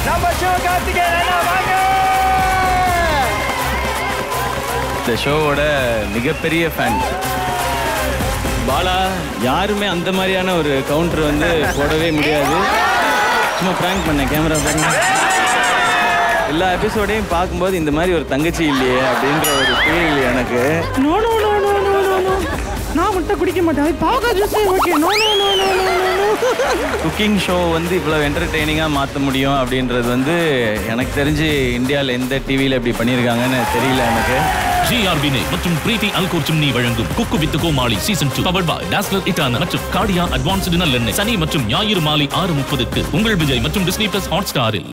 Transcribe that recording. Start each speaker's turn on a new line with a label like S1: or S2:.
S1: நம்ம சிவகார்த்திகேயன் அண்ணா வாங்க
S2: இந்த ஷோவோட மிகப்பெரிய ஃபேன் பாலா யாருமே அந்த மாதிரியான ஒரு கவுண்டர் வந்து போடவே முடியாது சும்மா ப்ராங்க் பண்ணேன் கேமரா பாருங்க எல்லா எபிசோடையும் பார்க்கும்போது இந்த மாதிரி ஒரு தங்கச்சி இல்லையே அப்படின்ற ஒரு ஃபீல் எனக்கு
S3: no no no no no no no நான் முட்டை குடிக்க மாட்டேன் அது பாவக்காய் juice okay no no no no no no
S2: cooking show வந்து இவ்வளோ என்டர்டெய்னிங்காக மாற்ற முடியும் அப்படின்றது வந்து எனக்கு தெரிஞ்சு இந்தியாவில் எந்த டிவியில் இப்படி பண்ணியிருக்காங்கன்னு தெரியல எனக்கு
S4: ஜிஆர்பி நெய் மற்றும் பிரீத்தி அல்கோர் சிம்னி வழங்கும் cook with Comali season two power by dazzler இட்டான மற்றும் காடியா அட்வான்ஸ்டு நல்லெண்ணெய் சனி மற்றும் ஞாயிறு மாலை ஆறு முப்பதுக்கு உங்கள் விஜய் மற்றும் டிஸ்னி பிளஸ் ஹாட் ஸ்டாரில்